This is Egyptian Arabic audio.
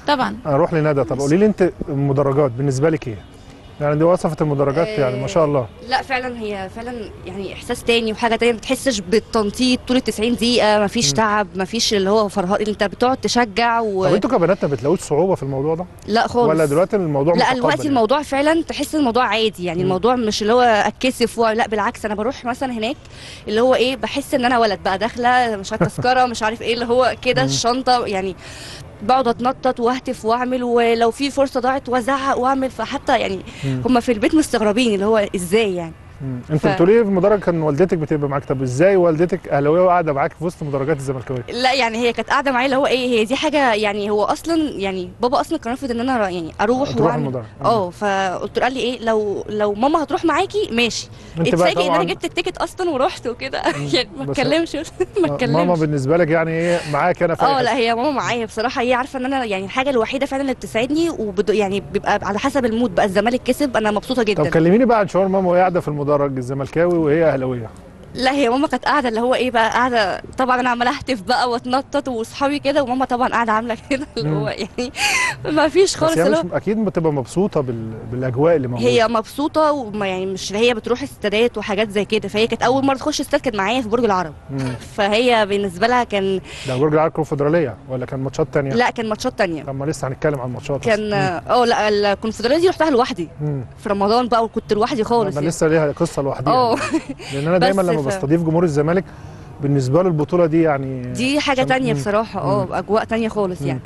طبعا اروح لندى طب قولي لي انت المدرجات بالنسبه لك ايه يعني دي وصفت المدرجات يعني ما شاء الله لا فعلا هي فعلا يعني احساس تاني وحاجه تانية ما بتحسش بالتنطيط طول ال 90 دقيقه ما فيش تعب ما فيش اللي هو فرهان انت بتقعد تشجع و... طب انتوا كبنات ما بتلاقوش صعوبه في الموضوع ده لا خالص ولا دلوقتي الموضوع لا متقبل دلوقتي يعني؟ الموضوع فعلا تحس الموضوع عادي يعني مم. الموضوع مش اللي هو اتكسف و... لا بالعكس انا بروح مثلا هناك اللي هو ايه بحس ان انا ولد بقى داخله مش عارفه تذكره مش عارف ايه اللي هو كده مم. الشنطه يعني بقعد اتنطط واهتف واعمل ولو في فرصه ضاعت وازعق واعمل فحتى يعني مم. هم في البيت مستغربين اللي هو ازاي يعني مم. انت ف- بتقولي في المدرج كان والدتك بتبقى معاك طب ازاي والدتك اهلاويه وقاعده معاك في وسط مدرجات الزملكاويه لا يعني هي كانت قاعده معايا اللي هو ايه هي دي حاجه يعني هو اصلا يعني بابا اصلا كان رافض ان انا ر- يعني اروح تروح واعمل المدرج اه فقلت له قال لي ايه لو لو ماما هتروح معاكي ماشي انت بقى اتفاجئ ان طبعا انا جبت التيكت اصلا ورحت وكده مم. يعني ما بس- اتكلمش ما آه، ماما اتكلمش بالنسبه لك يعني ايه معاك انا في أي اه حتة. لا هي ماما معايا بصراحه هي عارفه ان انا يعني الحاجه الوحيده فعلا اللي بتساعدني وبد... يعني بيبقى على حسب المود بقى الزمالك كسب انا مبسوطه طب جدا كلميني بقى عن شعور ماما وهي قاعده في المدرج الزملكاوي وهي اهلاويه لا هي ماما كانت قاعده اللي هو ايه بقى قاعده طبعا انا عماله اهتف بقى واتنطط واصحابي كده وماما طبعا قاعده عامله كده اللي هو مم. يعني ما فيش بس خالص هي اللي مش هو اكيد بتبقى مبسوطه بال... بالاجواء اللي موجوده هي مبسوطه وما يعني مش اللي هي بتروح استادات وحاجات زي كده فهي كانت اول مره تخش استاد كانت معايا في برج العرب مم. فهي بالنسبه لها كان ده برج العرب الكونفدراليه ولا كان ماتشات تانية لا كان ماتشات تانية طب ما لسه هنتكلم عن ماتشات كان أصلاً. اه لا الكونفدراليه دي رحتها لوحدي مم. في رمضان بقى وكنت لوحدي خالص انا يعني. لسه ليها قصه لوحدها اه لان انا دايما بس لما ف- بستضيف جمهور الزمالك بالنسبه له البطوله دي يعني دي حاجه عشان- تانية مم. بصراحه اه اجواء تانية خالص مم. يعني